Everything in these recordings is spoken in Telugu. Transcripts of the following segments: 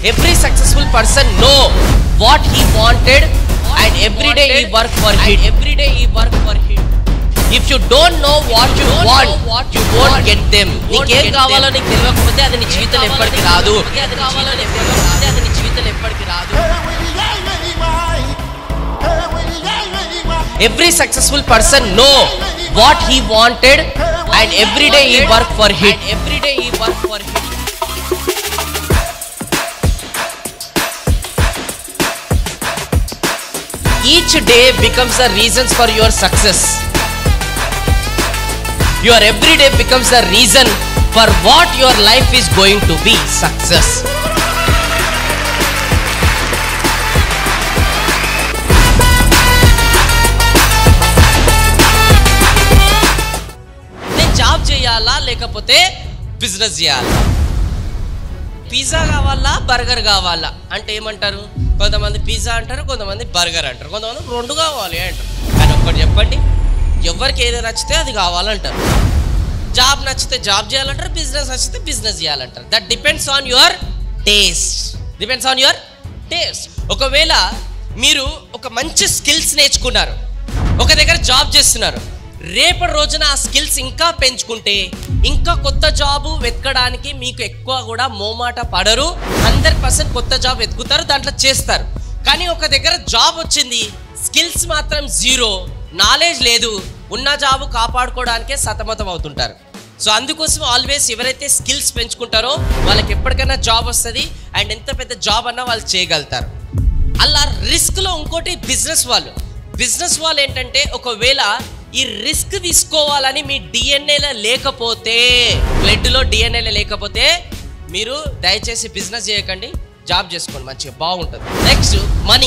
every successful person know what he wanted and every day he work for it every day he work for it if you don't know what you want what you won't get them నీకేం కావాలో నీకు తెలియకపోతే అది నీ జీవితంలో ఎప్పటికీ రాదు అది కావాలో నీకు తెలియకపోతే అది నీ జీవితంలో ఎప్పటికీ రాదు every successful person know what he wanted and every day he work for it every day he work for it each day becomes the reasons for your success your every day becomes the reason for what your life is going to be success నేను జాబ్ చేయాలా లేకపోతే బిజినెస్ చేయాలా పిజ్జా కావాలా బర్గర్ కావాలా అంటే ఏమంటారు కొంతమంది పిజ్జా అంటారు కొంతమంది బర్గర్ అంటారు కొంతమంది రెండు కావాలి అంటారు కానీ ఒక్కటి చెప్పండి ఎవరికి ఏది నచ్చితే అది కావాలంటారు జాబ్ నచ్చితే జాబ్ చేయాలంటారు బిజినెస్ నచ్చితే బిజినెస్ చేయాలంటారు that depends on your taste depends on your taste ఒకవేళ మీరు ఒక మంచి స్కిల్స్ నేర్చుకున్నారు ఒక దగ్గర జాబ్ చేస్తున్నారు రేపటి రోజున ఆ స్కిల్స్ ఇంకా పెంచుకుంటే ఇంకా కొత్త జాబు వెతకడానికి మీకు ఎక్కువ కూడా మోమాట పడరు హండ్రెడ్ పర్సెంట్ కొత్త జాబ్ వెతుకుతారు దాంట్లో చేస్తారు కానీ ఒక దగ్గర జాబ్ వచ్చింది స్కిల్స్ మాత్రం జీరో నాలెడ్జ్ లేదు ఉన్న జాబు కాపాడుకోవడానికే సతమతం అవుతుంటారు సో అందుకోసం ఆల్వేస్ ఎవరైతే స్కిల్స్ పెంచుకుంటారో వాళ్ళకి ఎప్పటికైనా జాబ్ వస్తుంది అండ్ ఎంత పెద్ద జాబ్ అన్నా వాళ్ళు చేయగలుగుతారు అలా రిస్క్లో ఇంకోటి బిజినెస్ వాళ్ళు బిజినెస్ వాళ్ళు ఏంటంటే ఒకవేళ ఈ రిస్క్ తీసుకోవాలని మీ డిఎన్ఏలో లేకపోతే బ్లడ్లో డిఎన్ఏలో లేకపోతే మీరు దయచేసి బిజినెస్ చేయకండి జాబ్ చేసుకోండి మంచిగా బాగుంటుంది నెక్స్ట్ మనీ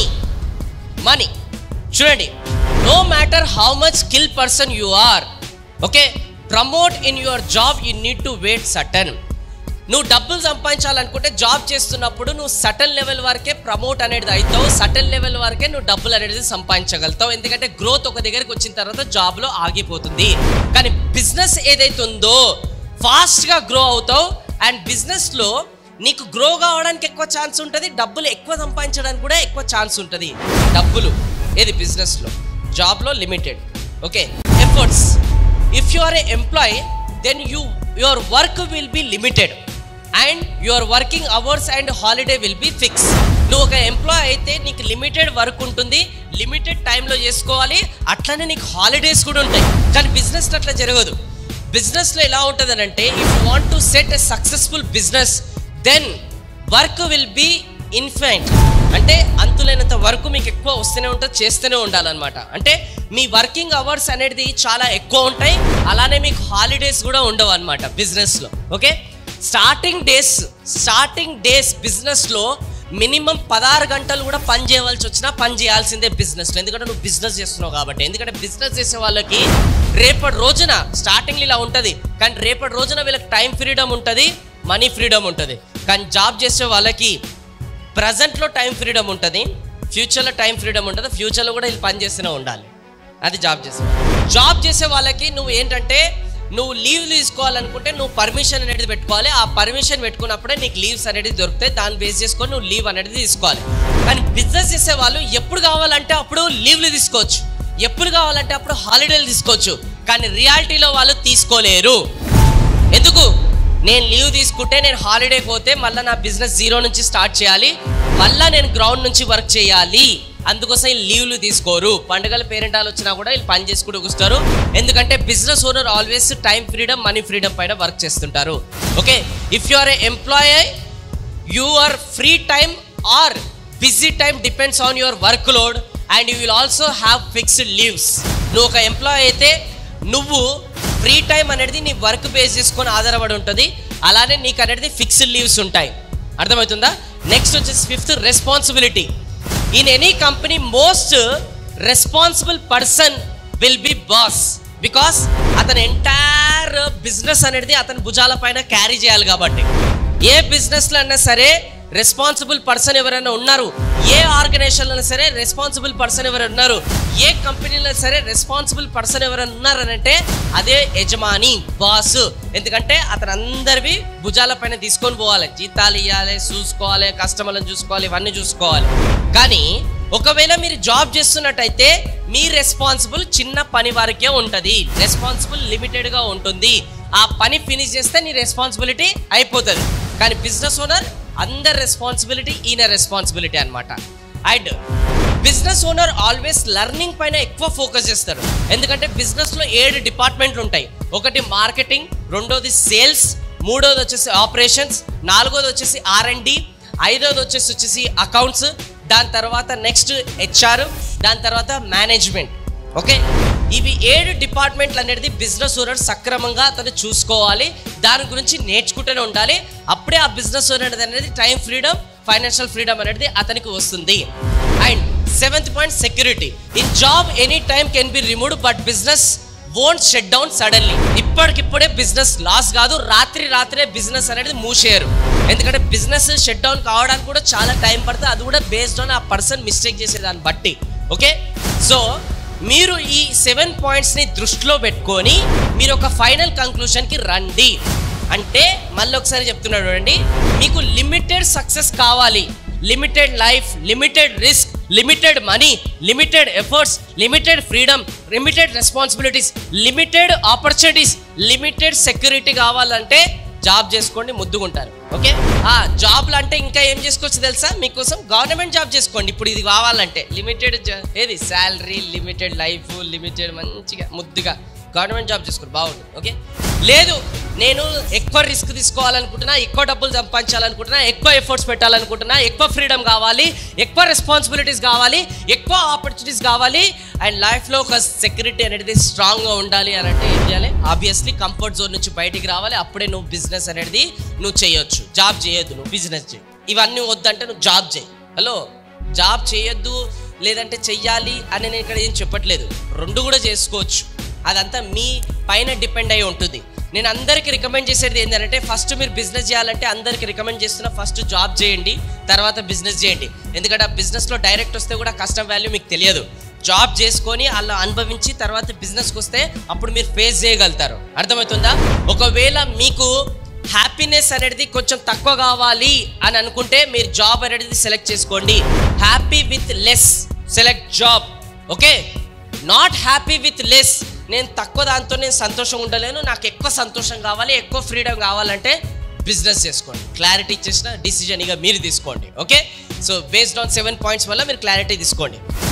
మనీ చూడండి no matter how much skill person you are okay promote in your job you need to wait certain నువ్వు డబ్బులు సంపాదించాలనుకుంటే జాబ్ చేస్తున్నప్పుడు నువ్వు సటన్ లెవెల్ వరకే ప్రమోట్ అనేది అవుతావు సటన్ లెవెల్ వరకే నువ్వు డబ్బులు అనేది సంపాదించగలుగుతావు ఎందుకంటే గ్రోత్ ఒక దగ్గరికి వచ్చిన తర్వాత జాబ్లో ఆగిపోతుంది కానీ బిజినెస్ ఏదైతే ఉందో ఫాస్ట్గా గ్రో అవుతావు అండ్ బిజినెస్లో నీకు గ్రో కావడానికి ఎక్కువ ఛాన్స్ ఉంటుంది డబ్బులు ఎక్కువ సంపాదించడానికి కూడా ఎక్కువ ఛాన్స్ ఉంటుంది డబ్బులు ఏది బిజినెస్లో జాబ్లో limited okay efforts if you are a employee then you your work will be limited and your working hours and holiday will be fix నువ్వు ఒక ఎంప్లాయ్ అయితే నీకు లిమిటెడ్ వర్క్ ఉంటుంది లిమిటెడ్ టైంలో చేసుకోవాలి అట్లనే నీకు హాలిడేస్ కూడా ఉంటాయి కానీ బిజినెస్లో అట్లా జరగదు బిజినెస్లో ఎలా ఉంటుంది అంటే if you want to set a successful business then work will be infinite అంటే అంతులేనంత వర్క్ మీకు ఎక్కువ వస్తూనే ఉంటుంది చేస్తూనే ఉండాలన్నమాట అంటే మీ వర్కింగ్ అవర్స్ అనేది చాలా ఎక్కువ ఉంటాయి అలానే మీకు హాలిడేస్ కూడా ఉండవు అనమాట బిజినెస్లో okay starting days starting days బిజినెస్లో మినిమం పదహారు గంటలు కూడా పని చేయవలసి వచ్చినా పని చేయాల్సిందే బిజినెస్లో ఎందుకంటే నువ్వు బిజినెస్ చేస్తున్నావు కాబట్టి ఎందుకంటే బిజినెస్ చేసే వాళ్ళకి రేపటి రోజున స్టార్టింగ్ ఇలా ఉంటుంది కానీ రేపటి రోజున వీళ్ళకి టైం ఫ్రీడమ్ ఉంటుంది మనీ ఫ్రీడమ్ ఉంటుంది కానీ జాబ్ చేసే వాళ్ళకి ప్రజెంట్లో టైం ఫ్రీడమ్ ఉంటుంది ఫ్యూచర్లో టైం ఫ్రీడమ్ ఉంటుంది ఫ్యూచర్లో కూడా వీళ్ళు పని చేస్తూనే ఉండాలి అది జాబ్ చేసే జాబ్ చేసే వాళ్ళకి నువ్వు ఏంటంటే నువ్వు లీవ్ తీసుకోవాలనుకుంటే నువ్వు పర్మిషన్ అనేది పెట్టుకోవాలి ఆ పర్మిషన్ పెట్టుకున్నప్పుడే నీకు లీవ్స్ అనేది దొరుకుతాయి దాన్ని బేస్ చేసుకొని నువ్వు లీవ్ అనేది తీసుకోవాలి కానీ బిజినెస్ చేసే వాళ్ళు ఎప్పుడు కావాలంటే అప్పుడు లీవ్లు తీసుకోవచ్చు ఎప్పుడు కావాలంటే అప్పుడు హాలిడేలు తీసుకోవచ్చు కానీ రియాలిటీలో వాళ్ళు తీసుకోలేరు ఎందుకు నేను లీవ్ తీసుకుంటే నేను హాలిడే పోతే మళ్ళీ నా బిజినెస్ జీరో నుంచి స్టార్ట్ చేయాలి మళ్ళీ నేను గ్రౌండ్ నుంచి వర్క్ చేయాలి అందుకోసం వీళ్ళు లీవ్లు తీసుకోరు పండుగల పేరెంటాలు వచ్చినా కూడా వీళ్ళు పని చేసుకుంటూ కూస్తారు ఎందుకంటే business owner always time freedom money freedom పైన వర్క్ చేస్తుంటారు okay if you are a employee your free time or busy time depends on your work load and you will also have fixed leaves నువ్వు ఒక ఎంప్లాయ్ అయితే నువ్వు ఫ్రీ టైం అనేది నీ వర్క్ బేస్ చేసుకొని ఆధారపడి ఉంటుంది అలానే నీకు అనేది ఫిక్స్డ్ లీవ్స్ ఉంటాయి అర్థమవుతుందా నెక్స్ట్ వచ్చేసి fifth responsibility in any company most responsible person will be boss because అతని ఎంటైర్ బిజినెస్ అనేది అతని భుజాల పైన క్యారీ చేయాలి కాబట్టి ఏ బిజినెస్లో అయినా సరే రెస్పాన్సిబుల్ పర్సన్ ఎవరైనా ఉన్నారు ఏ ఆర్గనైజేషన్లో సరే రెస్పాన్సిబుల్ పర్సన్ ఎవరైనా ఉన్నారు ఏ కంపెనీలో సరే రెస్పాన్సిబుల్ పర్సన్ ఎవరైనా ఉన్నారనంటే అదే యజమాని బాస్ ఎందుకంటే అతను అందరివి భుజాల పైన తీసుకొని పోవాలి జీతాలు ఇవ్వాలి చూసుకోవాలి కస్టమర్లను చూసుకోవాలి ఇవన్నీ చూసుకోవాలి కానీ ఒకవేళ మీరు జాబ్ చేస్తున్నట్టయితే మీ రెస్పాన్సిబుల్ చిన్న పని వరకే ఉంటుంది రెస్పాన్సిబుల్ లిమిటెడ్గా ఉంటుంది ఆ పని ఫినిష్ చేస్తే నీ రెస్పాన్సిబిలిటీ అయిపోతుంది కానీ బిజినెస్ ఓనర్ అందరి రెస్పాన్సిబిలిటీ ఈయన రెస్పాన్సిబిలిటీ అనమాట and business owner always learning పైన ఎక్కువ ఫోకస్ చేస్తారు ఎందుకంటే బిజినెస్లో ఏడు డిపార్ట్మెంట్లు ఉంటాయి ఒకటి మార్కెటింగ్ రెండోది సేల్స్ మూడోది వచ్చేసి ఆపరేషన్స్ నాలుగోది వచ్చేసి ఆర్ అండ్ డి ఐదోది వచ్చేసి వచ్చేసి అకౌంట్స్ దాని తర్వాత నెక్స్ట్ హెచ్ఆర్ దాని తర్వాత మేనేజ్మెంట్ ఓకే ఇవి ఏడు డిపార్ట్మెంట్లు అనేది బిజినెస్ ఓనర్ సక్రమంగా అతను చూసుకోవాలి దాని గురించి నేర్చుకుంటూనే ఉండాలి అప్పుడే ఆ బిజినెస్ ఓనర్ అనేది టైం ఫ్రీడమ్ ఫైనాన్షియల్ ఫ్రీడమ్ అనేది అతనికి వస్తుంది and seventh point security in job any time can be removed but business won't shut down suddenly ఇప్పటికిప్పుడే బిజినెస్ లాస్ కాదు రాత్రి రాత్రే బిజినెస్ అనేది మూసేయరు ఎందుకంటే బిజినెస్ షట్ డౌన్ కావడానికి కూడా చాలా టైం పడుతుంది అది కూడా బేస్డ్ ఆన్ ఆ పర్సన్ మిస్టేక్ చేసే దాన్ని బట్టి ఓకే సో మీరు ఈ సెవెన్ పాయింట్స్ని దృష్టిలో పెట్టుకొని మీరు ఒక ఫైనల్ కంక్లూషన్కి రండి అంటే మళ్ళీ ఒకసారి చెప్తున్నాడు చూడండి మీకు లిమిటెడ్ సక్సెస్ కావాలి limited life limited risk limited money limited efforts limited freedom limited responsibilities limited opportunities limited security కావాలంటే జాబ్ చేసుకోండి ముద్దుకుంటారు ఓకే ఆ జాబ్లు అంటే ఇంకా ఏం చేసుకోవచ్చు తెలుసా మీకోసం గవర్నమెంట్ జాబ్ చేసుకోండి ఇప్పుడు ఇది కావాలంటే లిమిటెడ్ ఏది శాలరీ లిమిటెడ్ లైఫ్ లిమిటెడ్ మంచిగా ముద్దుగా గవర్నమెంట్ జాబ్ చేసుకోండి బాగుంటుంది ఓకే లేదు నేను ఎక్కువ రిస్క్ తీసుకోవాలనుకుంటున్నా ఎక్కువ డబ్బులు సంపాదించాలనుకుంటున్నా ఎక్కువ ఎఫర్ట్స్ పెట్టాలనుకుంటున్నా ఎక్కువ ఫ్రీడమ్ కావాలి ఎక్కువ రెస్పాన్సిబిలిటీస్ కావాలి ఎక్కువ ఆపర్చునిటీస్ కావాలి అండ్ లైఫ్లో ఒక సెక్యూరిటీ అనేది స్ట్రాంగ్గా ఉండాలి అని అంటే ఏం చేయాలి ఆబ్వియస్లీ కంఫర్ట్ జోన్ నుంచి బయటికి రావాలి అప్పుడే నువ్వు బిజినెస్ అనేది నువ్వు చేయొచ్చు జాబ్ చేయొద్దు నువ్వు బిజినెస్ చేయి ఇవన్నీ వద్దంటే నువ్వు జాబ్ చేయి హలో జాబ్ చేయొద్దు లేదంటే చెయ్యాలి అని నేను ఇక్కడ ఏం చెప్పట్లేదు రెండు కూడా చేసుకోవచ్చు అదంతా మీ పైన డిపెండ్ అయి ఉంటుంది నేను అందరికీ రికమెండ్ చేసేది ఏంటంటే ఫస్ట్ మీరు బిజినెస్ చేయాలంటే అందరికీ రికమెండ్ చేస్తున్నా ఫస్ట్ జాబ్ చేయండి తర్వాత బిజినెస్ చేయండి ఎందుకంటే ఆ బిజినెస్లో డైరెక్ట్ వస్తే కూడా కస్టమ్ వాల్యూ మీకు తెలియదు జాబ్ చేసుకొని అలా అనుభవించి తర్వాత బిజినెస్కి వస్తే అప్పుడు మీరు ఫేస్ చేయగలుగుతారు అర్థమవుతుందా ఒకవేళ మీకు హ్యాపీనెస్ అనేది కొంచెం తక్కువ కావాలి అని అనుకుంటే మీరు జాబ్ అనేది సెలెక్ట్ చేసుకోండి happy with less select job okay not happy with less నేను తక్కువ దాంతో నేను సంతోషంగా ఉండలేను నాకు ఎక్కువ సంతోషం కావాలి ఎక్కువ ఫ్రీడమ్ కావాలంటే బిజినెస్ చేసుకోండి క్లారిటీ ఇచ్చేసిన డిసిజన్ ఇక మీరు తీసుకోండి okay so based on seven points వల్ల మీరు క్లారిటీ తీసుకోండి